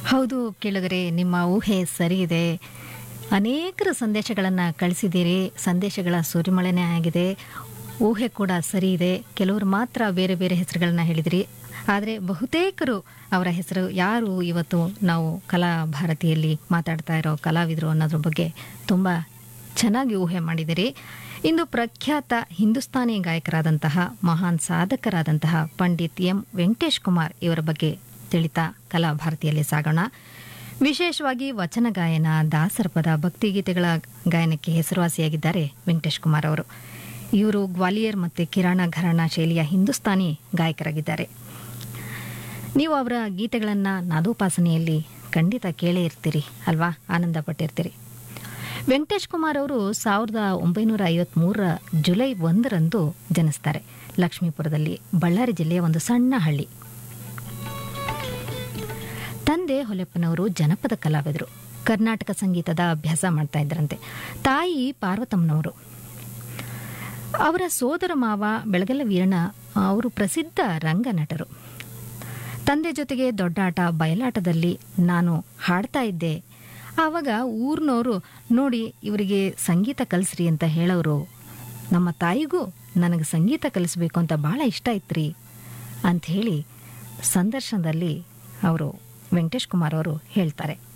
ಹೌದು ಕೇಳಿದರೆ ನಿಮ್ಮ ಊಹೆ ಸರಿ ಇದೆ ಅನೇಕರು ಸಂದೇಶಗಳನ್ನು ಕಳಿಸಿದ್ದೀರಿ ಸಂದೇಶಗಳ ಸುರಿಮಳೆನೇ ಆಗಿದೆ ಊಹೆ ಕೂಡ ಸರಿ ಇದೆ ಕೆಲವರು ಮಾತ್ರ ಬೇರೆ ಬೇರೆ ಹೆಸರುಗಳನ್ನ ಹೇಳಿದಿರಿ ಆದರೆ ಬಹುತೇಕರು ಅವರ ಹೆಸರು ಯಾರು ಇವತ್ತು ನಾವು ಕಲಾ ಭಾರತಿಯಲ್ಲಿ ಮಾತಾಡ್ತಾ ಇರೋ ಕಲಾವಿದರು ಅನ್ನೋದ್ರ ಬಗ್ಗೆ ತುಂಬ ಚೆನ್ನಾಗಿ ಊಹೆ ಮಾಡಿದಿರಿ ಇಂದು ಪ್ರಖ್ಯಾತ ಹಿಂದೂಸ್ತಾನಿ ಗಾಯಕರಾದಂತಹ ಮಹಾನ್ ಸಾಧಕರಾದಂತಹ ಪಂಡಿತ್ ಎಂ ವೆಂಕಟೇಶ್ ಕುಮಾರ್ ಇವರ ಬಗ್ಗೆ ತಿಳಿತಾ ಕಲಾ ಭಾರತಿಯಲ್ಲಿ ಸಾಗೋಣ ವಿಶೇಷವಾಗಿ ವಚನ ಗಾಯನ ದಾಸರ ಪದ ಭಕ್ತಿಗೀತೆಗಳ ಗಾಯನಕ್ಕೆ ಹೆಸರುವಾಸಿಯಾಗಿದ್ದಾರೆ ವೆಂಕಟೇಶ್ ಕುಮಾರ್ ಅವರು ಇವರು ಗ್ವಾಲಿಯರ್ ಮತ್ತು ಕಿರಾಣ ಘರಾಣ ಶೈಲಿಯ ಹಿಂದೂಸ್ತಾನಿ ಗಾಯಕರಾಗಿದ್ದಾರೆ ನೀವು ಅವರ ಗೀತೆಗಳನ್ನು ನಾದೋಪಾಸನೆಯಲ್ಲಿ ಖಂಡಿತ ಕೇಳೇ ಇರ್ತೀರಿ ಅಲ್ವಾ ಆನಂದ ಪಟ್ಟಿರ್ತೀರಿ ವೆಂಕಟೇಶ್ ಕುಮಾರ್ ಅವರು ಸಾವಿರದ ಒಂಬೈನೂರ ಐವತ್ಮೂರರ ಜುಲೈ ಒಂದರಂದು ಜನಿಸ್ತಾರೆ ಲಕ್ಷ್ಮೀಪುರದಲ್ಲಿ ಬಳ್ಳಾರಿ ಜಿಲ್ಲೆಯ ಒಂದು ಸಣ್ಣ ಹಳ್ಳಿ ತಂದೆ ಹೊಲೆಪ್ಪನವರು ಜನಪದ ಕಲಾವಿದರು ಕರ್ನಾಟಕ ಸಂಗೀತದ ಅಭ್ಯಾಸ ಮಾಡ್ತಾ ಇದ್ರಂತೆ ತಾಯಿ ಪಾರ್ವತಮ್ಮನವರು ಅವರ ಸೋದರ ಮಾವ ಬೆಳಗಲ ವೀರಣ್ಣ ಅವರು ಪ್ರಸಿದ್ಧ ರಂಗ ನಟರು ತಂದೆ ಜೊತೆಗೆ ದೊಡ್ಡಾಟ ಬಯಲಾಟದಲ್ಲಿ ನಾನು ಹಾಡ್ತಾ ಇದ್ದೆ ಆವಾಗ ಊರಿನವರು ನೋಡಿ ಇವರಿಗೆ ಸಂಗೀತ ಕಲಿಸ್ರಿ ಅಂತ ಹೇಳೋರು ನಮ್ಮ ತಾಯಿಗೂ ನನಗೆ ಸಂಗೀತ ಕಲಿಸ್ಬೇಕು ಅಂತ ಭಾಳ ಇಷ್ಟ ಇತ್ರಿ ಅಂಥೇಳಿ ಸಂದರ್ಶನದಲ್ಲಿ ಅವರು ವೆಂಕಟೇಶ್ ಕುಮಾರ್ ಅವರು ಹೇಳ್ತಾರೆ